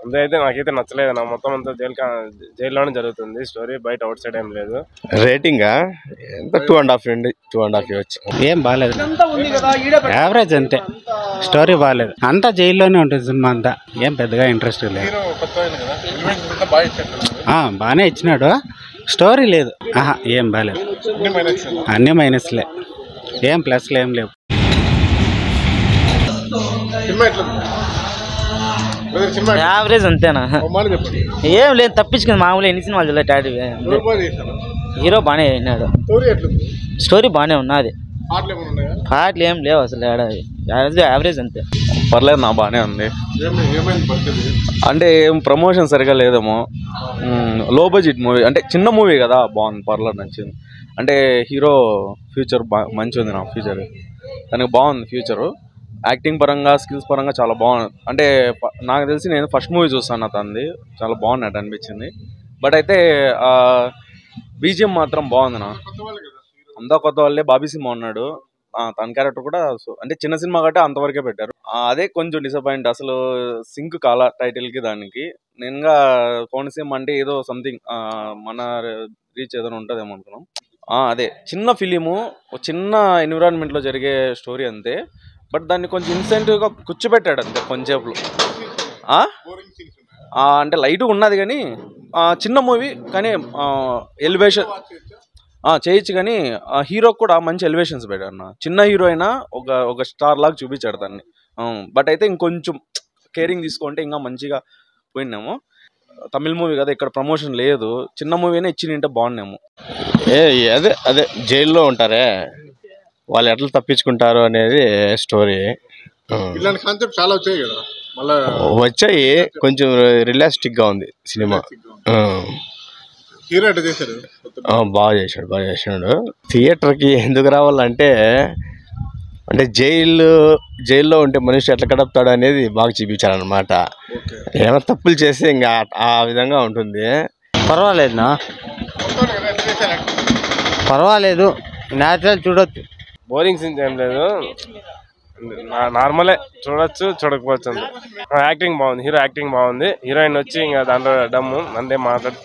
అంతే అయితే నాకైతే నచ్చలేదు నా మొత్తం అంతా జైలు కా- జైల్లోనే జరుగుతుంది స్టోరీ బయట అవుట్ సైడ్ ఏం లేదు రేటింగా ఎంత టూ అండ్ హాఫ్ అండి టూ అండ్ హాఫ్ ఇవ్వచ్చు ఏం బాగాలేదు యావరేజ్ అంతే స్టోరీ బాగాలేదు అంతా జైల్లోనే ఉంటుంది సినిమా అంతా ఏం పెద్దగా ఇంట్రెస్ట్ లేదు ఆ, బాగానే ఇచ్చినాడు స్టోరీ లేదు ఆహా ఏం బాగాలేదు అన్నీ మైనస్లే ఏం ప్లస్లు ఏం లేవు యావరేజ్ అంతేనా ఏం లేదు తప్పించుకుంది మామూలు ఎన్ని సినిమాలు చూడలేదు డాడీ హీరో బాగానే చేసినాడు స్టోరీ బాగానే ఉన్నది పాటలు ఏం లేవు అసలు ఏడాది యావరేజ్ యావరేజ్ అంతే పర్లేదు నా బాగానే ఉంది అంటే ఏం ప్రమోషన్ సరిగా లేదేమో లో బడ్జెట్ మూవీ అంటే చిన్న మూవీ కదా బాగుంది పర్లేదు నచ్చింది అంటే హీరో ఫ్యూచర్ బా మంచి ఉంది నా ఫ్యూచర్ తనకు బాగుంది ఫ్యూచరు యాక్టింగ్ పరంగా స్కిల్స్ పరంగా చాలా బాగుంది అంటే ప- నాకు తెలిసి నేను ఫస్ట్ మూవీ చూస్తాను తనది చాలా బాగున్నట్టు అనిపించింది బట్ అయితే బీజిఎం మాత్రం బాగుంది నా అంతా కొత్త వాళ్ళే బాబీ సింహ ఉన్నాడు ఆ, తన క్యారెక్టర్ కూడా సో- అంటే చిన్న సినిమా కాబట్టి అంతవరకే పెట్టారు ఆ, అదే కొంచెం డిసప్పాయింట్ అసలు సింక్ కాల టైటిల్ కి దానికి నేనుగా కోనసీమ అంటే ఏదో సంథింగ్ మన రీచ్ ఏదైనా ఉంటుందేమో అనుకున్నాం ఆ, అదే చిన్న ఫిలిము ఒక చిన్న ఎన్విరాన్మెంట్ లో జరిగే స్టోరీ అంతే బట్ దాన్ని కొంచెం ఇన్సెంటివ్ గా కూర్చోబెట్టాడు అంతే కొంచెంసేపులో ఆ? ఆ, అంటే లైట్గా ఉన్నది కానీ ఆ, చిన్న మూవీ కానీ ఎలివేషన్ చేయొచ్చు కానీ ఆ హీరోకి కూడా మంచి ఎలివేషన్స్ పెట్టాడు అన్న చిన్న హీరో అయినా ఒక ఒక స్టార్ లాగా చూపించాడు దాన్ని బట్ అయితే ఇంకొంచెం కేరింగ్ తీసుకుంటే ఇంకా మంచిగా పోయినాము తమిళ్ మూవీ కదా ఇక్కడ ప్రమోషన్ లేదు చిన్న మూవీ అయినా ఇచ్చి నింటే బాగున్నాము ఏ అదే అదే జైల్లో ఉంటారే వాళ్ళు ఎట్లా తప్పించుకుంటారు అనేది స్టోరీ ఇలాంటి కాన్సెప్ట్ చాలా వచ్చాయి కదా మళ్ళా వచ్చాయి కొంచెం రిలాస్టిక్ గా ఉంది సినిమా ఆ. హీరో ఎట్లా చేశారు ఆ, బాగా చేశాడు బాగా చేశాడు థియేటర్కి ఎందుకు రావాలంటే అంటే జైలు జైల్లో ఉంటే మనిషి ఎట్లా గడుపుతాడు అనేది బాగా చూపించారనమాట ఏమైనా తప్పులు చేస్తే ఇంకా ఆ- ఆ విధంగా ఉంటుంది పర్వాలేదునా పర్వాలేదు న్యాచురల్ చూడొచ్చు బోరింగ్ సీన్స్ ఏం లేదు నా- నార్మలే చూడొచ్చు చూడకపోవచ్చు అంతే యాక్టింగ్ బాగుంది హీరో యాక్టింగ్ బాగుంది హీరోయిన్ వచ్చి ఇంకా దాంట్లో డమ్ము అంతే మాట్లాడు